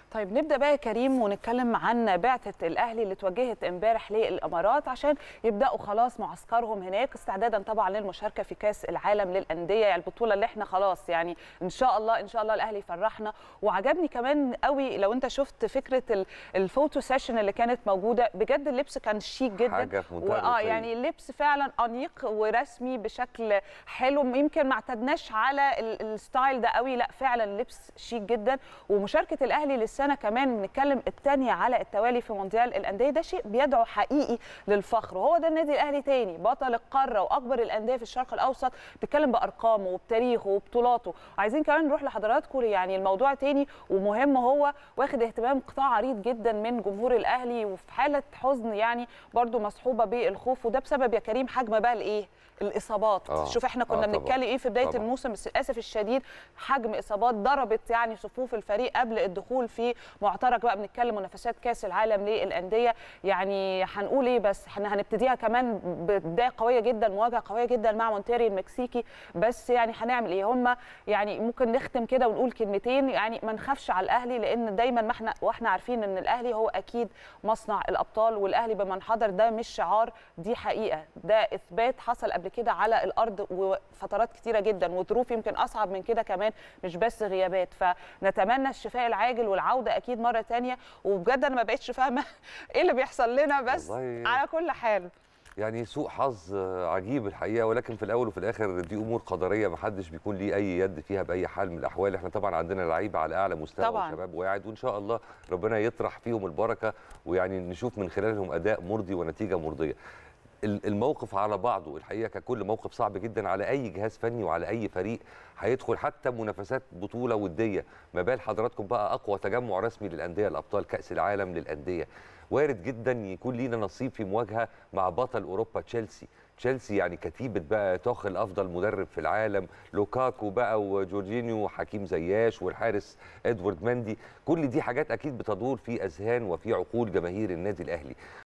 طيب نبدا بقى يا كريم ونتكلم عن بعثه الاهلي اللي اتوجهت امبارح للامارات عشان يبداوا خلاص معسكرهم هناك استعدادا طبعا للمشاركه في كاس العالم للانديه يعني البطوله اللي احنا خلاص يعني ان شاء الله ان شاء الله الاهلي يفرحنا وعجبني كمان قوي لو انت شفت فكره ال- الفوتو سيشن اللي كانت موجوده بجد اللبس كان شيك جدا حاجة في منتهى واه الرقي. يعني اللبس فعلا انيق ورسمي بشكل حلو يمكن ما اعتدناش على ال- الستايل ده قوي لا فعلا اللبس شيك جدا ومشاركه الاهلي للسنه كمان بنتكلم الثانيه على التوالي في مونديال الانديه ده شيء بيدعو حقيقي للفخر وهو ده النادي الاهلي تاني بطل القاره واكبر الانديه في الشرق الاوسط بيتكلم بارقامه وبتاريخه وبطولاته وعايزين كمان نروح لحضراتكم يعني الموضوع تاني ومهم هو واخد اهتمام قطاع عريض جدا من جمهور الاهلي وفي حاله حزن يعني برضو مصحوبه بالخوف وده بسبب يا كريم حجم بقى الايه الاصابات آه. شوف احنا آه كنا طبعاً. بنتكلم ايه في بدايه طبعاً. الموسم بس للاسف الشديد حجم اصابات ضربت يعني صفوف الفريق قبل الدخول في معترك بقى بنتكلم منافسات كاس العالم للانديه يعني هنقول ايه بس احنا هنبتديها كمان ببدايه قويه جدا مواجهه قويه جدا مع مونتيري المكسيكي بس يعني هنعمل ايه هم يعني ممكن نختم كده ونقول كلمتين يعني ما نخافش على الاهلي لان دايما ما احنا واحنا عارفين ان الاهلي هو اكيد مصنع الابطال والاهلي بمن حضر ده مش شعار دي حقيقه ده اثبات حصل قبل كده على الارض وفترات كتيره جدا وظروف يمكن اصعب من كده كمان مش بس غيابات فنتمنى الشفاء العاجل والعوده اكيد مره تانية وبجد انا ما بقتش فاهمه ايه اللي بيحصل لنا بس والله- على كل حال يعني سوء حظ آه، عجيب الحقيقه ولكن في الاول وفي الاخر دي امور قدريه ما حدش بيكون ليه اي يد فيها باي حال من الاحوال احنا طبعا عندنا لعيبه على اعلى مستوى طبعاً. وشباب واعد وان شاء الله ربنا يطرح فيهم البركه ويعني نشوف من خلالهم اداء مرضي ونتيجه مرضيه ال- الموقف على بعضه الحقيقه ككل موقف صعب جدا على اي جهاز فني وعلى اي فريق هيدخل حتى منافسات بطوله وديه ما بال حضراتكم بقى اقوى تجمع رسمي للانديه الابطال كاس العالم للانديه وارد جدا يكون لينا نصيب في مواجهه مع بطل اوروبا تشيلسي تشيلسي يعني كتيبه بقى توخل افضل مدرب في العالم لوكاكو بقى وجورجينيو وحكيم زياش والحارس ادوارد مندي كل دي حاجات اكيد بتدور في اذهان وفي عقول جماهير النادي الاهلي